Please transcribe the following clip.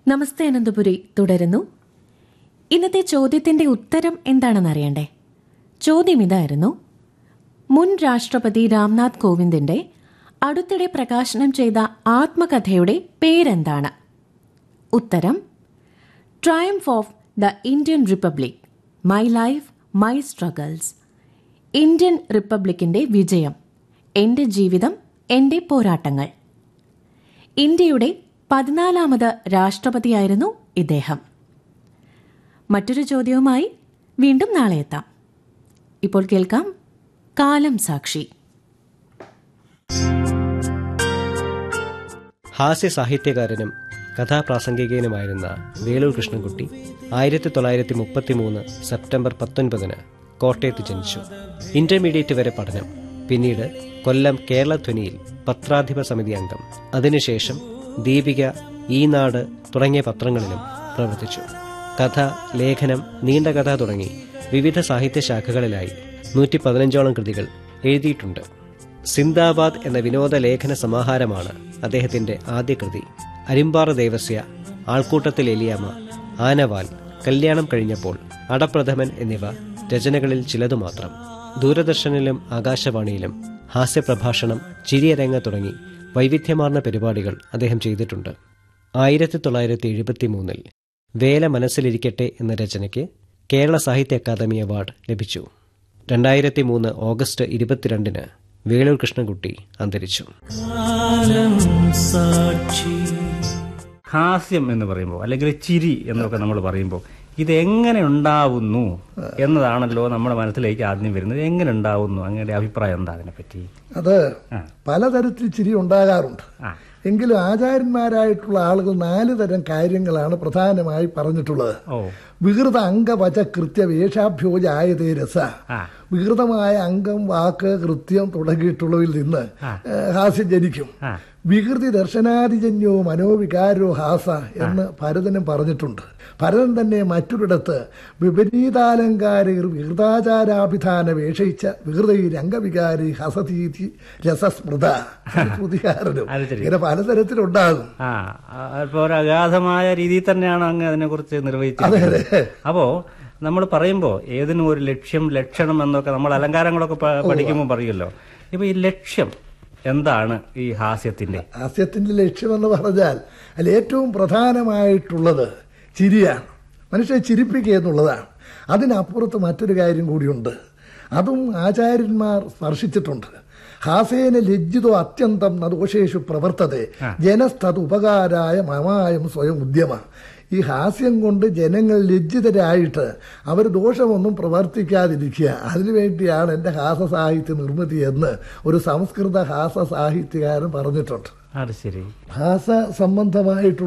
നമസ്തേ അനന്തപുരി തുടരുന്നു ഇന്നത്തെ ചോദ്യത്തിന്റെ ഉത്തരം എന്താണെന്നറിയണ്ടേ ചോദ്യം ഇതായിരുന്നു മുൻ രാഷ്ട്രപതി രാംനാഥ് കോവിന്ദിന്റെ അടുത്തിടെ പ്രകാശനം ചെയ്ത ആത്മകഥയുടെ പേരെന്താണ് ഉത്തരം triumph of the Indian republic my life my struggles Indian റിപ്പബ്ലിക്കിന്റെ വിജയം എന്റെ ജീവിതം എന്റെ പോരാട്ടങ്ങൾ ഇന്ത്യയുടെ പതിനാലാമത് രാഷ്ട്രപതിയായിരുന്നു ഇദ്ദേഹം മറ്റൊരു ചോദ്യവുമായി വീണ്ടും നാളെ എത്താം ഇപ്പോൾ കേൾക്കാം കാലം സാക്ഷി ഹാസ്യ സാഹിത്യകാരനും കഥാപ്രാസംഗികനുമായിരുന്ന വേളൂർ കൃഷ്ണൻകുട്ടി ആയിരത്തി തൊള്ളായിരത്തി മുപ്പത്തി മൂന്ന് സെപ്റ്റംബർ പത്തൊൻപതിന് കോട്ടയത്ത് ജനിച്ചു ഇന്റർമീഡിയറ്റ് വരെ പഠനം പിന്നീട് കൊല്ലം കേരളധ്വനിയിൽ പത്രാധിപ സമിതി അംഗം അതിനുശേഷം ദീപിക ഈനാട് തുടങ്ങിയ പത്രങ്ങളിലും പ്രവർത്തിച്ചു കഥ ലേഖനം നീണ്ട കഥ തുടങ്ങി വിവിധ സാഹിത്യ ശാഖകളിലായി നൂറ്റി പതിനഞ്ചോളം കൃതികൾ എഴുതിയിട്ടുണ്ട് സിന്ദാബാദ് എന്ന വിനോദ ലേഖന സമാഹാരമാണ് അദ്ദേഹത്തിന്റെ ആദ്യ കൃതി അരിമ്പാറ ദേവസ്യ ആൾക്കൂട്ടത്തിൽ എലിയാമ ആനവാൽ കല്യാണം കഴിഞ്ഞപ്പോൾ അടപ്രഥമൻ എന്നിവ രചനകളിൽ ചിലതു മാത്രം ദൂരദർശനിലും ആകാശവാണിയിലും ഹാസ്യപ്രഭാഷണം ചിരിയരങ്ങ തുടങ്ങി വൈവിധ്യമാർന്ന പരിപാടികൾ അദ്ദേഹം ചെയ്തിട്ടുണ്ട് ആയിരത്തി തൊള്ളായിരത്തി എഴുപത്തി മൂന്നിൽ വേല മനസ്സിലിരിക്കട്ടെ എന്ന രചനയ്ക്ക് കേരള സാഹിത്യ അക്കാദമി അവാർഡ് ലഭിച്ചു രണ്ടായിരത്തി മൂന്ന് ഓഗസ്റ്റ് ഇരുപത്തിരണ്ടിന് വേളൂർ കൃഷ്ണൻകുട്ടി അന്തരിച്ചു ഹാസ്യം എന്ന് പറയുമ്പോൾ അല്ലെങ്കിൽ ചിരി എന്നൊക്കെ നമ്മൾ പറയുമ്പോൾ ഇത് എങ്ങനെ ഉണ്ടാവുന്നു എന്നതാണല്ലോ നമ്മുടെ മനസ്സിലേക്ക് ആദ്യം വരുന്നത് എങ്ങനെ ഉണ്ടാവുന്നു അങ്ങയുടെ അഭിപ്രായം എന്താ അതിനെപ്പറ്റി അത് പലതരത്തിൽ ചിരി ഉണ്ടാകാറുണ്ട് ആ. എങ്കിലും ആചാര്യന്മാരായിട്ടുള്ള ആളുകൾ നാല് തരം കാര്യങ്ങളാണ് പ്രധാനമായി പറഞ്ഞിട്ടുള്ളത് ഓ വികൃത അംഗവച കൃത്യ വേഷാഭ്യോജായതേ രസ ആ. വികൃതമായ അംഗം വാക്ക് കൃത്യം തുടങ്ങിയിട്ടുള്ളതിൽ നിന്ന് ഏഹ്, ഹാസ്യം ജനിക്കും ആ. വികൃതി ദർശനാദിജന്യോ മനോവികാരോ ഹാസ എന്ന് ഭരതനും പറഞ്ഞിട്ടുണ്ട് ഭരതൻ തന്നെ മറ്റൊരിടത്ത് വിപരീതാലങ്കാരർ വികൃതാചാരാഭിധാന വേഷയിച്ച വികൃതൈ രംഗവികാരി ഹസതീതി രസസ്മൃത ശ്രുതികാരനും അത് ശരി. ഇങ്ങനെ പലതരത്തിലുണ്ടാകും ആ അപ്പോൾ ഒരു അഗാധമായ രീതിയിൽ തന്നെയാണ് അങ്ങ് അതിനെക്കുറിച്ച് നിർവഹിച്ചത് അപ്പോ നമ്മൾ പറയുമ്പോൾ ഏതിനും ഒരു ലക്ഷ്യം ലക്ഷണം എന്നൊക്കെ നമ്മൾ അലങ്കാരങ്ങളൊക്കെ പ- പഠിക്കുമ്പോൾ പറയുമല്ലോ ഇപ്പൊ ഈ ലക്ഷ്യം എന്താണ് ഈ ഹാസ്യത്തിന്റെ ഹാസ്യത്തിന്റെ ലക്ഷ്യമെന്ന് പറഞ്ഞാൽ അതിൽ ഏറ്റവും പ്രധാനമായിട്ടുള്ളത് ചിരിയാണ് മനുഷ്യനെ ചിരിപ്പിക്കുക എന്നുള്ളതാണ് അതിനപ്പുറത്ത് മറ്റൊരു കാര്യം കൂടിയുണ്ട് അതും ആചാര്യന്മാർ സ്പർശിച്ചിട്ടുണ്ട് ഹാസേന ലജ്ജിതോ അത്യന്തം നദോഷേഷു പ്രവർത്തതെ ജനസ്തത് ഉപകാരായ മമായം സ്വയം ഉദ്യമ ഈ ഹാസ്യം കൊണ്ട് ജനങ്ങൾ ലജ്ജിതരായിട്ട് അവർ ദോഷമൊന്നും പ്രവർത്തിക്കാതിരിക്കുക അതിനുവേണ്ടിയാണ് എൻ്റെ ഹാസ സാഹിത്യ നിർമ്മിതി എന്ന് ഒരു സംസ്കൃത ഹാസ സാഹിത്യകാരൻ പറഞ്ഞിട്ടുണ്ട് അത് ശരി ഭാഷ സംബന്ധമായിട്ടുള്ള